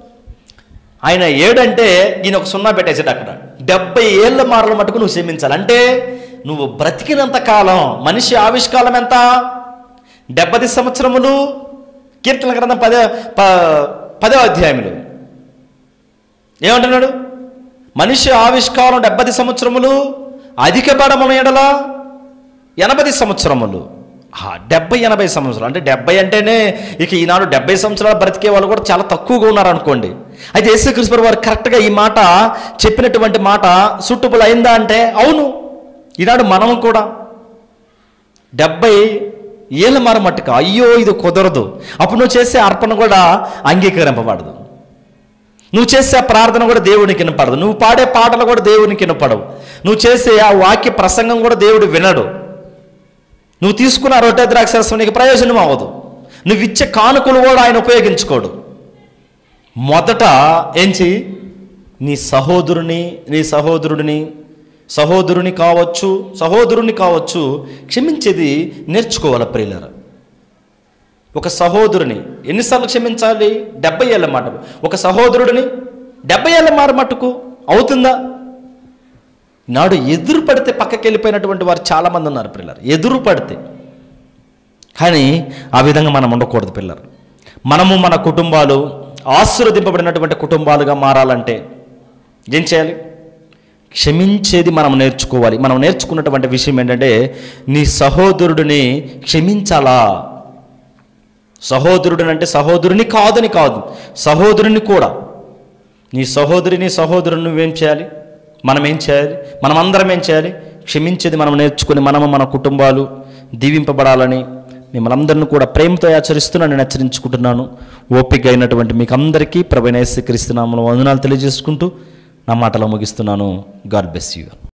ఆయన ఏడంటే ఈయన ఒక సున్నా పెట్టేసాడు అక్కడ డెబ్బై ఏళ్ళ మారుల మట్టుకు నువ్వు క్షమించాలి అంటే నువ్వు బ్రతికినంత కాలం మనిషి ఆవిష్కాలం ఎంత డెబ్బది సంవత్సరములు కీర్తన గ్రంథం పదే ప- పదో అధ్యాయములు ఏమంటున్నాడు మనిషి ఆవిష్కారం డెబ్బది సంవత్సరములు అధిక బడమున ఎడల ఎనభై సంవత్సరములు ఆ, డెబ్బై ఎనభై సంవత్సరాలు అంటే డెబ్బై అంటేనే ఇక ఈనాడు డెబ్బై సంవత్సరాలు బ్రతికే వాళ్ళు కూడా చాలా తక్కువగా ఉన్నారు అనుకోండి అయితే యేసుక్రీస్తు వారు కరెక్ట్గా ఈ మాట చెప్పినటువంటి మాట సుట్టుబులు అయిందా అంటే అవును ఈనాడు మనం కూడా డెబ్బై ఏళ్ళ మార మట్టుకు అయ్యో ఇది కుదరదు అప్పుడు నువ్వు చేసే అర్పణ కూడా అంగీకరింపబడదు నువ్వు చేసే ఆ ప్రార్థన కూడా దేవునికి వినపడదు నువ్వు పాడే పాటలు కూడా దేవునికి వినపడవు నువ్వు చేసే ఆ వాక్య ప్రసంగం కూడా దేవుడు వినడు నువ్వు తీసుకున్న ఆ రొట్టె ద్రాక్షరసం నీకు ప్రయోజనం అవ్వదు నువ్వు ఇచ్చే కానుకలు కూడా ఆయన ఉపయోగించుకోడు మొదట ఏం చెయ్యి నీ సహోదరుని నీ సహోదరుడిని సహోదరుని కావచ్చు సహోదరుని కావచ్చు క్షమించేది నేర్చుకోవాలి ప్రియులరా ఒక సహోదరుని ఎన్నిసార్లు క్షమించాలి డెబ్బై ఏళ్ళ మాట ఒక సహోదరుడిని డెబ్బై ఏళ్ళ మార మట్టుకు అవుతుందా నాడు ఎదురు పడితే పక్కకి వెళ్ళిపోయినటువంటి వారు చాలామంది ఉన్నారు పిల్లలు ఎదురు పడితే కానీ ఆ విధంగా మనం ఉండకూడదు పిల్లలు మనము మన కుటుంబాలు ఆశీర్వదింపబడినటువంటి కుటుంబాలుగా మారాలంటే ఏం చేయాలి క్షమించేది మనం నేర్చుకోవాలి మనం నేర్చుకున్నటువంటి విషయం ఏంటంటే నీ సహోదరుడిని క్షమించాలా సహోదరుడిని అంటే సహోదరుని కాదని కాదు సహోదరుని కూడా నీ సహోదరిని సహోదరుని నువ్వేం చేయాలి మనం ఏం చేయాలి మనం అందరం ఏం చేయాలి క్షమించేది మనం నేర్చుకుని మనము మన కుటుంబాలు దీవింపబడాలని మిమ్మల్ని అందరిని కూడా ప్రేమతో ఆచరిస్తూ నేను హెచ్చరించుకుంటున్నాను ఓపిక అయినటువంటి మీకు అందరికీ ప్రభనేసి క్రీస్తునామలు వందనాలు తెలియజేసుకుంటూ నా మాటలో ముగిస్తున్నాను గాడ్ బెస్ యూ